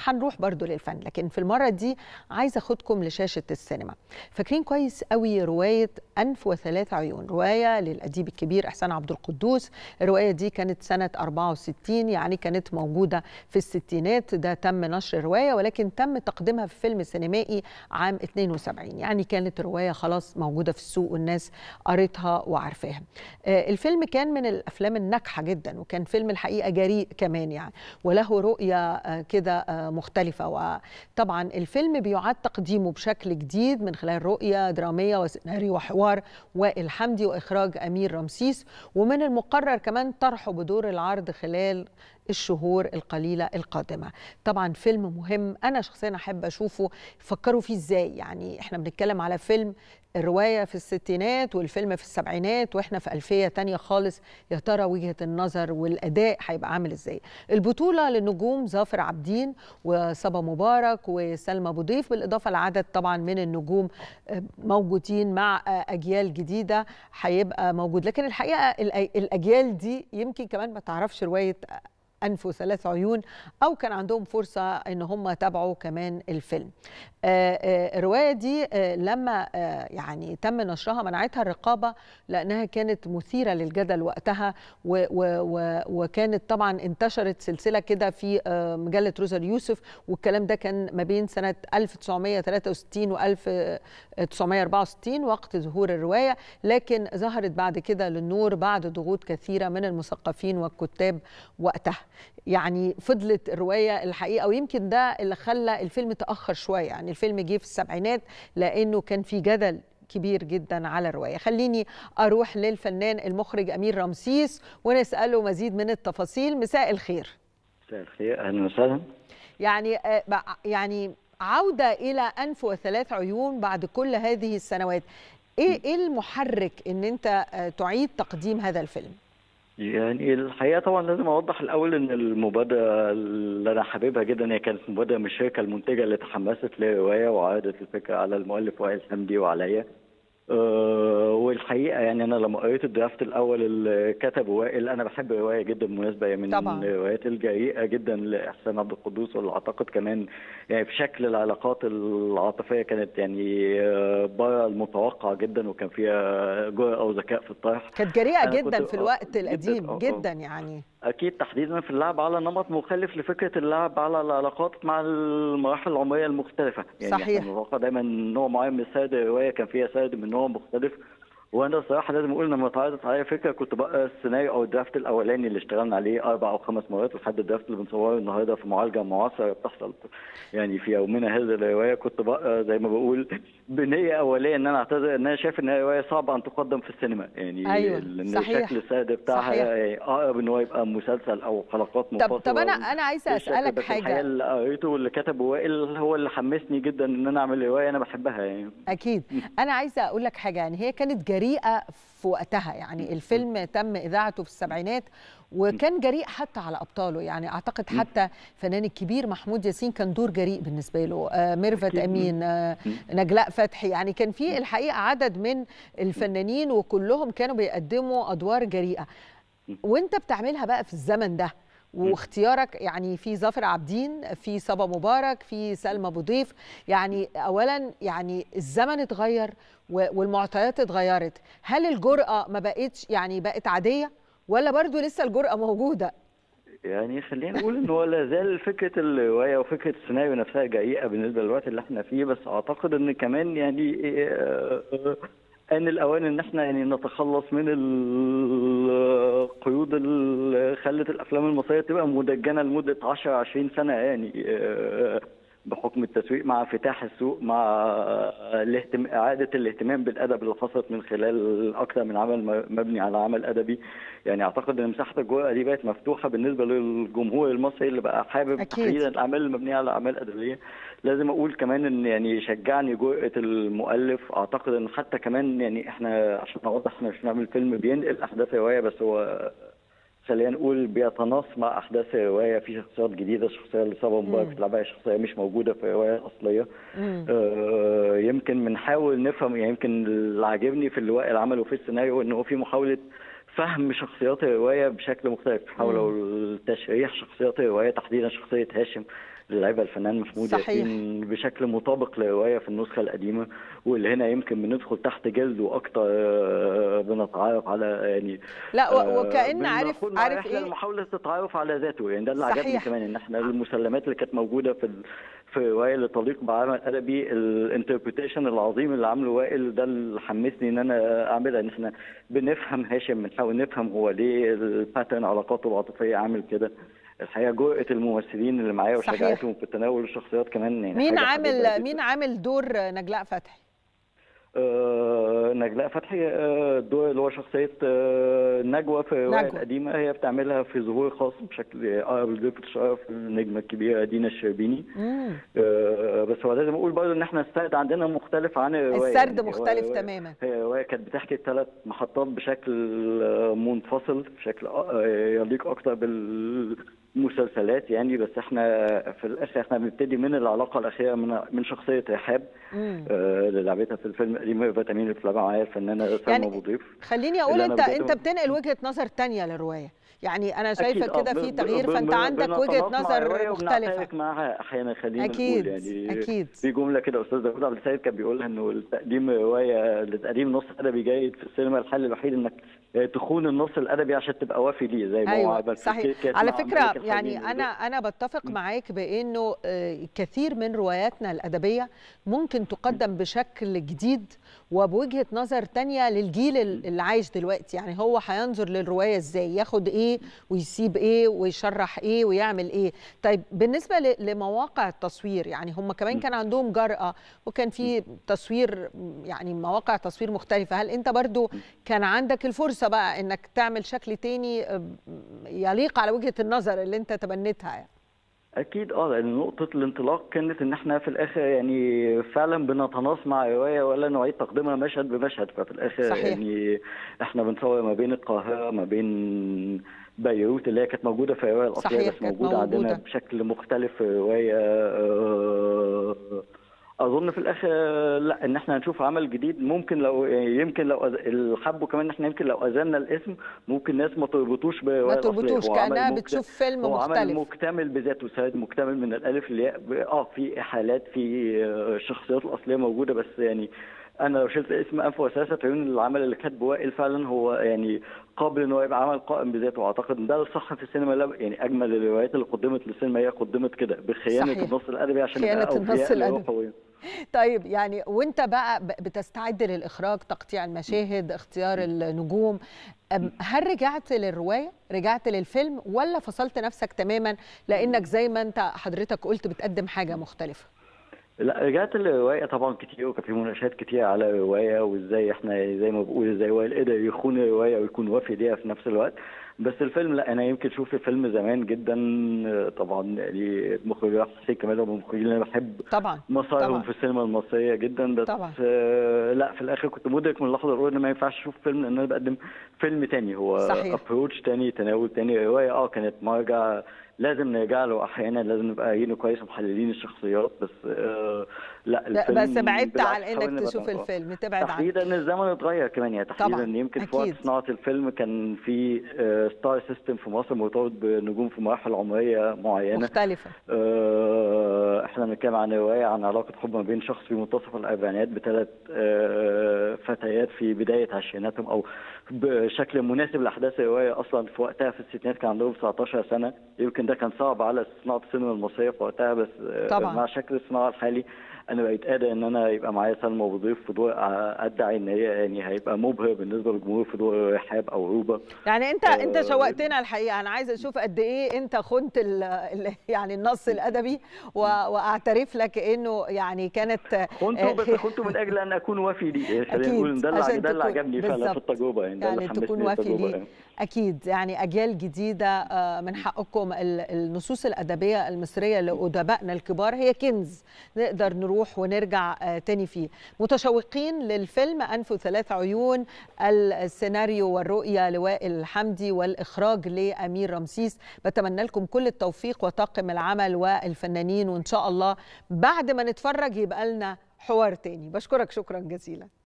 هنروح برضو للفن لكن في المره دي عايزه اخدكم لشاشه السينما فاكرين كويس قوي روايه انف وثلاث عيون روايه للاديب الكبير احسان عبد القدوس الروايه دي كانت سنه 64 يعني كانت موجوده في الستينات ده تم نشر روايه ولكن تم تقديمها في فيلم سينمائي عام 72 يعني كانت روايه خلاص موجوده في السوق والناس قريتها وعارفاها الفيلم كان من الافلام الناجحه جدا وكان فيلم الحقيقه جريء كمان يعني وله رؤيه كده مختلفه وطبعا الفيلم بيعاد تقديمه بشكل جديد من خلال رؤيه دراميه وسيناريو وحوار وائل حمدي واخراج امير رمسيس ومن المقرر كمان طرحه بدور العرض خلال الشهور القليله القادمه طبعا فيلم مهم انا شخصيا احب اشوفه فكروا فيه ازاي يعني احنا بنتكلم على فيلم الرواية في الستينات والفيلم في السبعينات واحنا في ألفية تانية خالص يا ترى وجهة النظر والأداء هيبقى عامل ازاي البطولة للنجوم ظافر عابدين وصبا مبارك وسلمى أبو ضيف بالإضافة لعدد طبعا من النجوم موجودين مع أجيال جديدة هيبقى موجود لكن الحقيقة الأجيال دي يمكن كمان ما تعرفش رواية أنف وثلاث عيون أو كان عندهم فرصة إن هم تابعوا كمان الفيلم الرواية دي لما يعني تم نشرها منعتها الرقابة لأنها كانت مثيرة للجدل وقتها و و و وكانت طبعا انتشرت سلسلة كده في مجلة روزا يوسف والكلام ده كان ما بين سنة 1963 و 1964 وقت ظهور الرواية لكن ظهرت بعد كده للنور بعد ضغوط كثيرة من المثقفين والكتاب وقتها يعني فضلت الرواية الحقيقة ويمكن ده اللي خلى الفيلم تأخر شوية يعني الفيلم جه في السبعينات لأنه كان في جدل كبير جدا على الرواية خليني أروح للفنان المخرج أمير رمسيس ونسأله مزيد من التفاصيل مساء الخير مساء الخير أهلا وسهلا يعني يعني عودة إلى أنف وثلاث عيون بعد كل هذه السنوات إيه إيه المحرك إن أنت تعيد تقديم هذا الفيلم؟ يعني الحقيقه طبعا لازم اوضح الاول ان المبادره اللي انا حاببها جدا هي كانت مبادره من الشركه المنتجه اللي تحمست للروايه وعرضت الفكره على المؤلف وائل حمدي وعليا أه والحقيقه يعني انا لما قريت الدرافت الاول اللي كتبه وائل انا بحب الروايه جدا بالمناسبه من طبعا. الروايات الجريئه جدا لاحسان عبد القدوس واللي اعتقد كمان يعني في شكل العلاقات العاطفيه كانت يعني بره المتوقع جدا وكان فيها جرأه وذكاء في الطرح كانت جريئه جدا في الوقت القديم جدا, جداً يعني اكيد تحديدا في اللعب على نمط مخالف لفكره اللعب على العلاقات مع المراحل العمريه المختلفه يعني صحيح احنا دايما نوع معين من سرد الروايه كان فيها سرد من نوع مختلف وانا الصراحه لازم اقول لما اتعرضت عليا فكره كنت بقرا السيناريو او الدرافت الاولاني اللي اشتغلنا عليه اربع او خمس مرات لحد الدرافت اللي بنصوره النهارده في معالجه معاصره بتحصل يعني في يومنا هذا الروايه كنت بقرا زي ما بقول بنيه اوليه ان انا اعتذر ان انا شايف ان هي روايه صعبه ان تقدم في السينما يعني أيوة. ان صحيح. الشكل السرد بتاعها يعني اقرب ان هو يبقى مسلسل او حلقات منفصله طب طب انا انا عايزه اسالك حاجه الحقيقه اللي قريته واللي كتبه وائل هو اللي حمسني جدا ان انا اعمل روايه انا بحبها يعني اكيد انا عايزه اقول لك حاجه يعني هي كانت جريئه في وقتها يعني الفيلم تم اذاعته في السبعينات وكان جريء حتى على ابطاله يعني اعتقد حتى الفنان الكبير محمود ياسين كان دور جريء بالنسبه له آه ميرفت امين آه نجلاء فتحي يعني كان في الحقيقه عدد من الفنانين وكلهم كانوا بيقدموا ادوار جريئه وانت بتعملها بقى في الزمن ده واختيارك يعني في ظافر عابدين في صبا مبارك في سلمى ابو ضيف يعني اولا يعني الزمن اتغير والمعطيات اتغيرت هل الجرأه ما بقتش يعني بقت عاديه ولا برضو لسه الجرأه موجوده يعني خلينا نقول ان هو لا زال فكره الروايه وفكره السيناريو نفسها جريئه بالنسبه للوقت اللي احنا فيه بس اعتقد ان كمان يعني ان الاوان ان احنا يعني نتخلص من القيود اللي خلت الافلام المصريه تبقى مدجنه لمده 10 20 سنه يعني بحكم التسويق مع انفتاح السوق مع الاهتم... اعاده الاهتمام بالادب اللي حصلت من خلال اكثر من عمل مبني على عمل ادبي يعني اعتقد ان مساحه الجرأه دي بقت مفتوحه بالنسبه للجمهور المصري اللي بقى حابب تحديدا الاعمال المبنيه على اعمال ادبيه لازم اقول كمان ان يعني شجعني جرأه المؤلف اعتقد ان حتى كمان يعني احنا عشان اوضح احنا مش بنعمل فيلم بينقل احداث روايه بس هو خلينا نقول بيتناص مع احداث الروايه في شخصيات جديده الشخصيه اللي صابه مبارك بتلعبها شخصيه مش موجوده في الروايه الاصليه آه يمكن بنحاول نفهم يعني يمكن اللي عاجبني في اللي وائل عمله في السيناريو ان هو في محاوله فهم شخصيات الروايه بشكل مختلف حاولوا تشريح شخصيات الروايه تحديدا شخصيه هاشم اللي لعبها الفنان محمود صحيح. ياسين بشكل مطابق لروايه في النسخه القديمه واللي هنا يمكن بندخل تحت جلده اكتر آه، بنتعرف على يعني لا و- آه، وكأن عارف بناخد مع عارف رحلة ايه لمحاولة التعرف على ذاته يعني ده اللي عجبني صحيح. كمان ان احنا المسلمات اللي كانت موجودة في ال... في رواية اللي تليق بعمل ادبي الانتربريتيشن العظيم اللي عامله وائل ده اللي حمسني ان انا اعملها ان احنا بنفهم هاشم بنحاول نفهم هو ليه الباترن علاقاته العاطفية عامل كده الحقيقة جرأة الممثلين اللي معايا صحيح. وشجاعتهم في تناول الشخصيات كمان يعني مين حاجة حبيتها عامل جداً. مين عامل دور نجلاء فتحي آه، نجلاء فتحي آه، الدور اللي هو شخصية آه، نجوى في الرواية نجوى. القديمة هي بتعملها في ظهور خاص بشكل أقرب لضيفة الشرف النجمة الكبيرة دينا الشربيني مم. آه، بس هو لازم أقول برضه إن إحنا السرد عندنا مختلف عن الرواية السرد يعني هو مختلف رواية- تماما هي رواية كانت بتحكي ثلاث محطات بشكل آه، منفصل بشكل آه، يليق أكتر بالمسلسلات يعني بس احنا في الآخر احنا بنبتدي من العلاقة الأخيرة من من شخصية رحاب مم. آه، اللي لعبتها في الفيلم القديم فيتامين اللي بتلعبها معايا الفنانه سلمى يعني ابو ضيف خليني اقول اللي أنا انت بجد- انت بتنقل وجهه نظر تانية للروايه يعني انا شايفه أكيد، آه، كده ب- في ب- تغيير ب- فانت ب- عندك وجهه بنتناقش مع نظر الرواية مختلفه وبنعترك معاها احيانا خلينا أكيد، نقول يعني أكيد. في جمله كده استاذ داوود عبد السيد كان بيقولها انه التقديم روايه لتقديم نص ادبي جيد في السينما الحل الوحيد انك تخون النص الادبي عشان تبقى وافي ليه زي ما هو ايوه عمل في صحيح الكيت على مع فكره ملك يعني الحريم انا انا بتفق معاك بانه آه، كثير من رواياتنا الادبيه ممكن تقدم بشكل جديد وبوجهه نظر تانية للجيل ال- اللي عايش دلوقتي يعني هو هينظر للروايه ازاي ياخد ايه ويسيب ايه ويشرح ايه ويعمل ايه طيب بالنسبه ل- لمواقع التصوير يعني هم كمان كان عندهم جرأة وكان في تصوير يعني مواقع تصوير مختلفه هل انت برضو كان عندك الفرصه بقى انك تعمل شكل تاني آه، يليق على وجهه النظر اللي انت تبنيتها يعني اكيد اه لان نقطه الانطلاق كانت ان احنا في الاخر يعني فعلا بنتناص مع روايه ولا نعيد تقديمها مشهد بمشهد ففي الاخر صحيح. يعني احنا بنصور ما بين القاهره ما بين بيروت اللي هي كانت موجوده في الروايه الاصليه صحيح، بس كانت موجوده عندنا موجودة. بشكل مختلف في روايه آه، اظن في الاخر لا ان احنا هنشوف عمل جديد ممكن لو يمكن لو أز... اللي حبوا كمان ان احنا يمكن لو اذلنا الاسم ممكن ناس ما تربطوش ما بالروايه الأصلية. تربطوش هو عمل كانها مكت- بتشوف فيلم هو عمل مختلف مكتمل بذاته سرد مكتمل من الالف للياء ب- اه في احالات في آه، الشخصيات الاصليه موجوده بس يعني انا لو شلت اسم انف وساسه عيون العمل اللي كاتبه وائل فعلا هو يعني قابل ان هو يبقى عمل قائم بذاته واعتقد ان ده الصح في السينما لا يعني اجمل الروايات اللي قدمت للسينما هي قدمت كده بخيانه صحيح. النص الادبي عشان خيانة يبقى النص أوفياء الأدبي. لروحه. طيب يعني وانت بقى ب- بتستعد للاخراج تقطيع المشاهد اختيار النجوم أم- هل رجعت للروايه رجعت للفيلم ولا فصلت نفسك تماما لانك زي ما انت حضرتك قلت بتقدم حاجه مختلفه لا رجعت للرواية طبعا كتير وكان في مناقشات كتير على الرواية وازاي احنا زي ما بقول ازاي وائل قدر يخون الرواية ويكون وافي ليها في نفس الوقت بس الفيلم لا انا يمكن شوف الفيلم زمان جدا طبعا يعني المخرج حسين كمال هو من المخرجين اللي انا بحب طبعا مسارهم طبعا. في السينما المصرية جدا بس طبعا. آه لا في الاخر كنت مدرك من اللحظة الاولى ان ما ينفعش اشوف فيلم ان انا بقدم فيلم تاني هو صحيح. ابروتش تاني تناول تاني رواية اه كانت مرجع لازم نرجع له احيانا لازم نبقى قايلين كويس ومحللين الشخصيات بس آه لا لا الفيلم بس بعدت بالعكس عن حاول انك نبقى تشوف آه. الفيلم تبعد عنه تحديدا ان الزمن اتغير كمان يعني تحديدا طبعاً، ان يمكن في وقت أكيد. صناعه الفيلم كان في ستار سيستم في مصر مرتبط بنجوم في مراحل عمريه معينه مختلفه آه، احنا بنتكلم عن روايه عن علاقه حب ما بين شخص في منتصف الاربعينات بثلاث آه، فتيات في بدايه عشريناتهم او بشكل مناسب لاحداث الروايه اصلا في وقتها في الستينات كان عندهم 19 سنه يمكن ده كان صعب على صناعه السينما المصريه في وقتها بس آه، طبعاً. مع شكل الصناعه الحالي انا بقيت قادر ان انا يبقى معايا سلمى ابو ضيف في دور آه، ادعي ان هي يعني هيبقى مبهر بالنسبه للجمهور في دور رحاب او روبه يعني انت انت آه، شوقتنا الحقيقه انا عايزه اشوف قد ايه انت خنت ال ال يعني النص الادبي و- واعترف لك انه يعني كانت خنته بس آه، خنته من اجل ان اكون وفي ليه يعني خلينا أكيد، نقول إن ده اللي عشان ده اللي تكون- عجبني فعلا في بالظبط. التجربه يعني ده اللي يعني حمسني تكون وافي للتجربة ليه يعني. اكيد يعني اجيال جديده آه، من حقكم ال- النصوص الادبيه المصريه لادبائنا الكبار هي كنز نقدر نروح ونرجع آه، تاني فيه متشوقين للفيلم انف وثلاث عيون السيناريو والرؤيه لوائل حمدي والاخراج لامير رمسيس بتمنى لكم كل التوفيق وطاقم العمل والفنانين وان شاء الله بعد ما نتفرج يبقى لنا حوار تاني بشكرك شكرا جزيلا